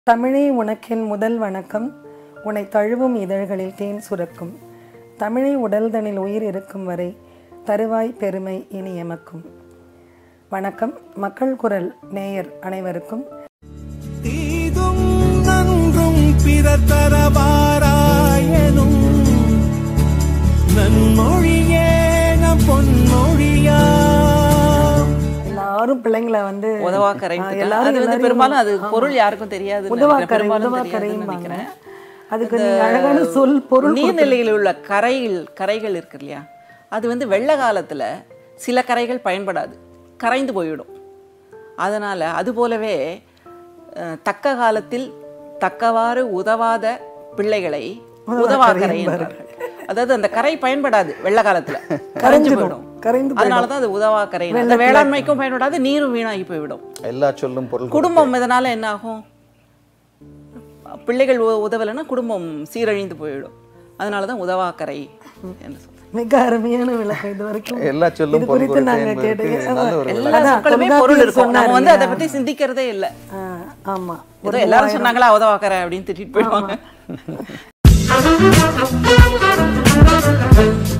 தமிழே உனக்கென் முதல் வணக்கம் உன்னை தழுவும் இதழ்களில் தேன் சுரக்கும் தமிழை உடல்தனில் உயிர் இருக்கும் வரை தருவாய் பெருமை இனி எமக்கும் வணக்கம் மக்கள் குரல் நேயர் அனைவருக்கும் தீதும் நன்றும் பிறர் தரவாராயனும் நன்மொழியே நம் பொன்மொழியா எல்லாரும் பிள்ளைங்களை வந்து உதவாக்கரை ஆ, அது எல்லாரும் வந்து எல்லாரையும் பெரும்பாலும் அது ஆமா. பொருள் யாருக்கும் தெரியாது உதவாக்கரை பெரும்பாலும் உதவாக்கரையும் தெரியாதுன்னு நினைக்கிறேன் அதுக்கு நீங்க அழகான சொல் பொருள் நீர்நிலையில் உள்ள கரைகள் கரைகள் இருக்கு இல்லையா அது வந்து வெள்ள காலத்துல சில கரைகள் பயன்படாது கரைந்து போய்விடும் அதனால அது போலவே அஹ், தக்க காலத்தில் தக்கவாறு உதவாத பிள்ளைகளை உதவாக்கரை என்பார்கள் அதாவது அந்த கரை பயன்படாது வெள்ள காலத்துல கரைஞ்சு கரைஞ்சிடும். போயிடும் கரைந்து அதனால தான் அது உதவாக்கரை அந்த வேளாண்மைக்கும் பயன்படாது நீரும் வீணாகி போய்விடும் எல்லா சொல்லும் பொருள் குடும்பம் இதனால என்ன ஆகும் பிள்ளைகள் உ- உதவலைன்னா குடும்பம் சீரழிந்து போயிடும் அதனால தான் உதவாக்கரை என்று சொல்றேன் மிக அருமையான விளக்கம் இது வரைக்கும் எல்லா சொல்லும் இது பொருள் குறித்து கொடுத்து நாங்க என்பதற்கு கேட்டது நல்ல ஒரு எல்லா அதான் சொற்களுமே தொல்காப்பியர் பொருள் இருக்கும் சொன்னார் நம்ம வந்து அதை இல்லையா? பத்தி சிந்திக்கிறதே இல்லை ஆ, ஆமா ஏதோ எல்லாரும் சொன்னாங்களா உதவாக்கரை அப்படின்னு திட்டிட்டு போயிடுவாங்க